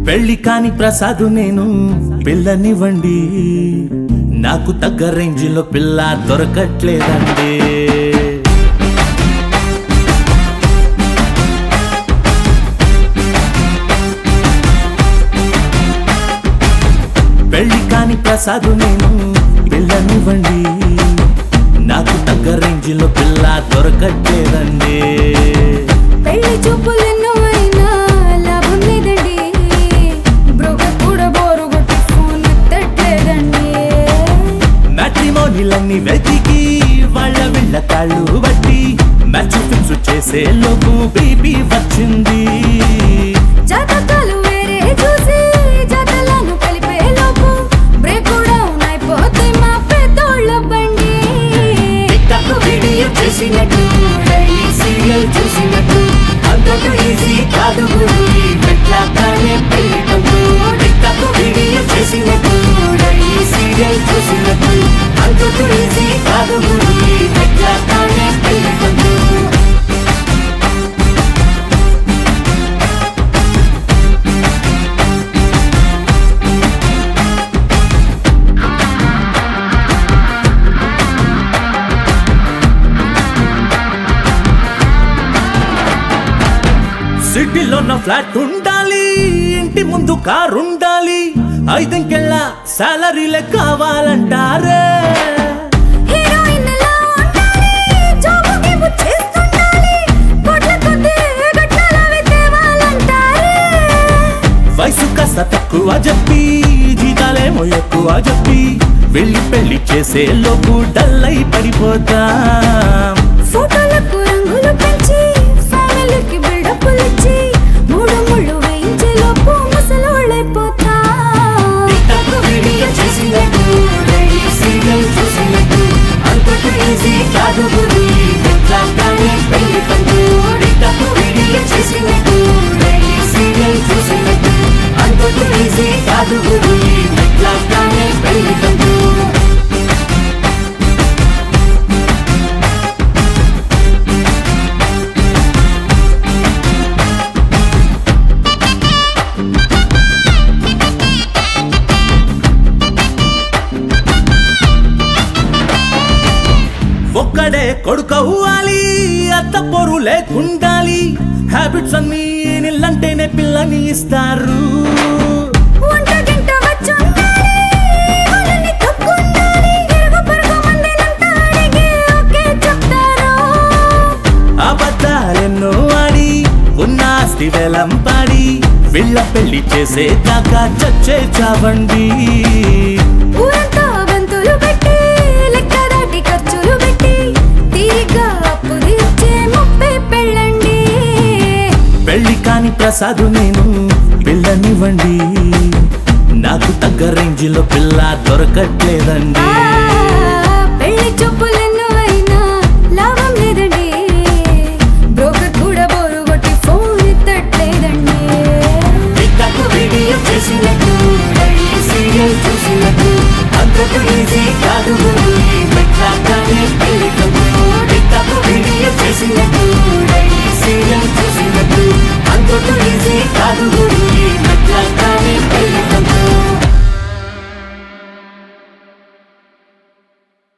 పెళ్లి కాని ప్రసాదు నేను పిల్లనివ్వండి నాకు తగ్గ రేంజ్ లో పిల్ల దొరకట్లేదండి పెళ్లి కాని ప్రసాదు నేను పిల్లనివ్వండి నాకు తగ్గ రేంజ్ లో పిల్ల దొరకట్లేదండి పెళ్లి చూపులెన్నో అయినా లాభం లేదండి బ్రోకర్ కూడా బోరు కొట్టి ఫోన్ ఎత్తట్లేదండి మ్యాట్రిమోనీలన్నీ వెతికి వాళ్ళ వీళ్ళ కాళ్ళు బట్టి మ్యాచ్ ఫిక్స్ చేసే లోపు బేబీ వచ్చింది జాతకాలు వేరే చూసి జాతలను కలిపే లోపు బ్రేక్ డౌన్ అయిపోతే మా పెద్దోళ్ళ బండి టిక్టాక్ వీడియో చేసినట్టు డైలీ సీరియల్ చూసినట్టు అంతకు ఈజీ కాదు గురు ఈ మెట్లాగానే పెళ్లి కంటూ టిక్టాక్ వీడియో చేసినట్టు డైలీ సీరియల్ చూసినట్టు అంతకు ఈజీ కాదు గురు ఈ మెట్లాగానే పెళ్లి కంటూ సిటీలో నా ఫ్లాట్ ఉండాలి ఇంటి ముందు కార్ ఉండాలి ఐదంకెళ్ళ సాలరీలే కావాలంటారే హీరోయిన్ లా ఉండాలి జాబు గీబు చేస్తుండాలి కోట్ల కొద్ది గట్టాలవి తేవాలంటారే వయసు కాస్త తక్కువ చెప్పి జీతాలేమో ఎక్కువ చెప్పి వెళ్ళి పెళ్లి చేసే లోపు డల్ అయి పడిపోతాం ఫోటోలకు రంగులు పెంచి ఫ్యామిలీకి బిల్డప్లు ఇచ్చి మూడు ముళ్ళు వేయించే లోపు ముసలోళ్ళైపోతా టిక్టాక్ వీడియో చేసినట్టు, డైలీ సీరియల్ చూసినట్టు, అంతకు ఈజీ కాదు గురు ఈ మెట్లాగానే పెళ్లి కంటూ. టిక్టాక్ వీడియో చేసినట్టు, డైలీ సీరియల్ చూసినట్టు, అంతకు ఈజీ కాదు గురు ఈ మెట్లాగానే పెళ్లి కంటూ. ఒక్కడే కొడుకవ్వాలి అత్త పొరు లేకుండాలి హ్యాబిట్స్ అన్ని నీళ్ళంటేనే పిల్లని ఇస్తారు వంట గంట వచ్చుండాలి వాళ్ళని తప్పుండాలి ఇరుగు పొరుగు మందినంతా అడిగి ఓకే చెప్తారు అబద్ధాలెన్నో ఆడి ఉన్న ఆస్తి వేలం పాడి వీళ్ళ పెళ్లి చేసే దాకా చచ్చే చావండి ఊరంతా బంతులు పెట్టి లెక్క దాటి ఖర్చులు పెట్టి తీరిగ్గా అప్పు తీర్చే ముప్పే పెళ్ళండి పెళ్లి కాని ప్రసాదు నేను పిల్లనివ్వండి నాకు తగ్గ రేంజ్ లో పిల్ల దొరకట్లేదండి